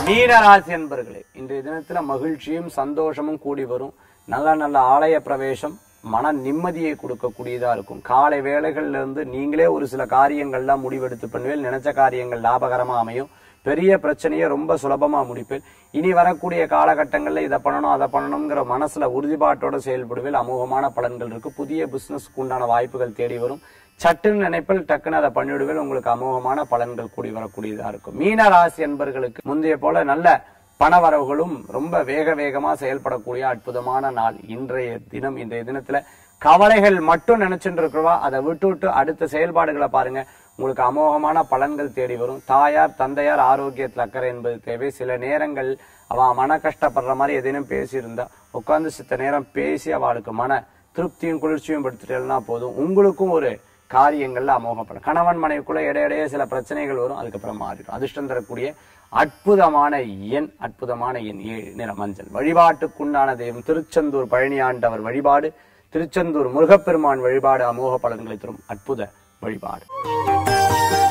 மீனராசி என்பர்களே இன்றைய தினத்துல மகிழ்ச்சியும் சந்தோஷமும் கூடி வரும் நல்ல நல்ல ஆலய பிரவேசம் மன நிம்மதியை கொடுக்கக்கூடியதா இருக்கும் காலை வேளைகள்ல இருந்து நீங்களே ஒரு சில காரியங்கள்லாம் முடிவெடுத்து பண்ணுவேன் நினைச்ச காரியங்கள் லாபகரமா அமையும் பெரிய பிரச்சனையை ரொம்ப சுலபமா முடிப்பேன் இனி வரக்கூடிய காலகட்டங்கள்ல இதை பண்ணணும் அதை பண்ணணுங்கிற மனசுல உறுதிப்பாட்டோட செயல்படுவேன் அமோகமான பலன்கள் இருக்கு புதிய பிசினஸ்க்கு உண்டான வாய்ப்புகள் தேடி வரும் சட்டுன்னு நினைப்பில் டக்குன்னு அதை பண்ணிவிடுவேன் உங்களுக்கு அமோகமான பலன்கள் கூடி வரக்கூடியதா இருக்கும் மீன ராசி என்பர்களுக்கு முந்தைய போல நல்ல பணவரவுகளும் ரொம்ப வேக வேகமா செயல்படக்கூடிய அற்புதமான நாள் இன்றைய தினம் இன்றைய தினத்துல கவலைகள் மட்டும் நினைச்சுட்டு இருக்கிறவா அதை விட்டு விட்டு அடுத்த செயல்பாடுகளை பாருங்க உங்களுக்கு அமோகமான பலன்கள் தேடி வரும் தாயார் தந்தையார் ஆரோக்கியத்தில் அக்கறை என்பது தேவை சில நேரங்கள் அவ மன கஷ்டப்படுற மாதிரி எதேனும் பேசியிருந்தா உட்கார்ந்து சித்த நேரம் பேசி அவளுக்கு மன திருப்தியும் குளிர்ச்சியும் படுத்திட்டா போதும் உங்களுக்கும் ஒரு காரியங்கள்ல அமோகப்படும் கணவன் மனைவிக்குள்ள இடையிடையே சில பிரச்சனைகள் வரும் அதுக்கப்புறம் மாறிடும் அதிர்ஷ்டம் தரக்கூடிய அற்புதமான எண் அற்புதமான எண் ஏழு நிற மஞ்சள் வழிபாட்டுக்குண்டான தெய்வம் திருச்செந்தூர் பழனி ஆண்டவர் வழிபாடு திருச்செந்தூர் முருகப்பெருமான் வழிபாடு அமோக பலன்களை தரும் அற்புத வழிபாடு